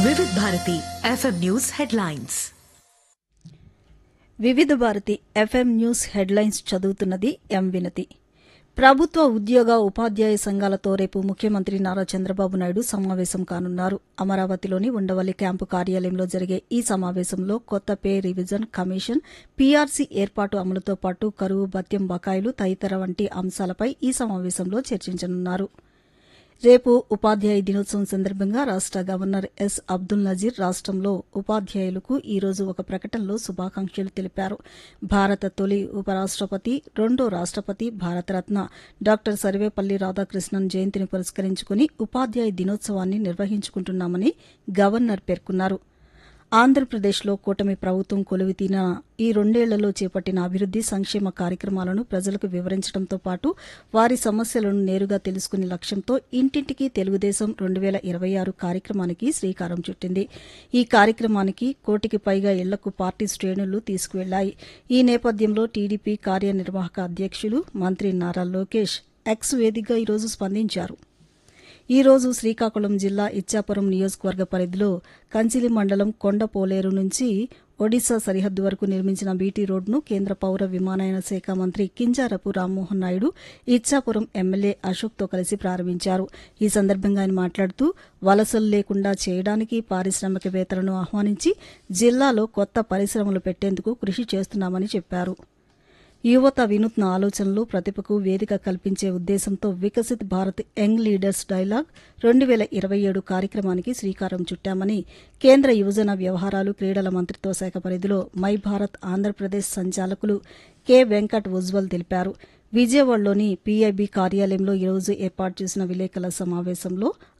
వివిధ Bharati FM news headlines వివిధ Bharati FM news headlines చదువుతున్నది ఎం వినతి ప్రభుత్వ ఉద్యోగ ఉపాధ్యాయ సంఘాలతో రేపు ముఖ్యమంత్రి నారా చంద్రబాబు నాయుడు సమావేశం కానున్నారు అమరావతిలోని ఉండవల్లి క్యాంపు కార్యాలయంలో జరిగే ఈ సమావేశంలో కొత్త పే రివిజన్ కమిషన్ పీఆర్సీ ఏర్పాటు అమలుతో పాటు కరువు భత్యం బకాయిలు తదితర వంటి అంశాలపై ఈ సమావేశంలో చర్చించనున్నారు రేపు ఉపాధ్యాయ దినోత్సవం సందర్భంగా రాష్ట గవర్నర్ ఎస్ అబ్దుల్ నజీర్ రాష్ట్రంలో ఉపాధ్యాయులకు ఈ రోజు ఒక ప్రకటనలో శుభాకాంక్షలు తెలిపారు భారత తొలి ఉపరాష్టపతి రెండో రాష్టపతి భారతరత్న డాక్టర్ సర్వేపల్లి రాధాకృష్ణన్ జయంతిని పురస్కరించుకుని ఉపాధ్యాయ దినోత్సవాన్ని నిర్వహించుకుంటున్నామని గవర్నర్ పేర్కొన్నారు ఆంధ్రప్రదేశ్లో కూటమి ప్రభుత్వం కొలువుతీన ఈ రెండేళ్లలో చేపట్టిన అభివృద్ది సంక్షేమ కార్యక్రమాలను ప్రజలకు వివరించడంతో పాటు వారి సమస్యలను నేరుగా తెలుసుకునే లక్ష్యంతో ఇంటింటికి తెలుగుదేశం రెండు వేల ఇరవై ఆరు కార్యక్రమానికి శ్రీకారం చుట్టింది ఈ కార్యక్రమానికి కోటికి పైగా ఇళ్లకు పార్టీ శ్రేణులు తీసుకువెళ్లాయి ఈ నేపథ్యంలో టీడీపీ కార్యనిర్వాహక అధ్యక్షులు మంత్రి నారా లోకేష్ ఎక్స్ వేదికగా ఈరోజు స్పందించారు ఈ రోజు శ్రీకాకుళం జిల్లా ఇచ్చాపురం నియోజకవర్గ పరిధిలో కంచిలి మండలం కొండపోలేరు నుంచి ఒడిశా సరిహద్దు వరకు నిర్మించిన బీటీ రోడ్డును కేంద్ర పౌర విమానయాన శాఖ మంత్రి కింజారపు రామ్మోహన్ నాయుడు ఇచ్చాపురం ఎమ్మెల్యే అశోక్తో కలిసి ప్రారంభించారు ఈ సందర్భంగా ఆయన మాట్లాడుతూ వలసలు లేకుండా చేయడానికి పారిశ్రామికవేత్తలను ఆహ్వానించి జిల్లాలో కొత్త పరిశ్రమలు పెట్టేందుకు కృషి చేస్తున్నామని చెప్పారు యువత వినూత్న ఆలోచనలు ప్రతిభకు వేదిక కల్పించే ఉద్దేశంతో Viksit Bharat young leaders dialogue రెండు వేల ఇరవై ఏడు కార్యక్రమానికి శ్రీకారం చుట్టామని కేంద్ర యువజన వ్యవహారాలు క్రీడల మంత్రిత్వ శాఖ పరిధిలో మై భారత్ ఆంధ్రప్రదేశ్ సంచాలకులు కె వెంకట్ ఉజ్వల్ తెలిపారు విజయవాడలోని పీఐబీ కార్యాలయంలో ఈరోజు ఏర్పాటు చేసిన విలేకరుల సమావేశంలో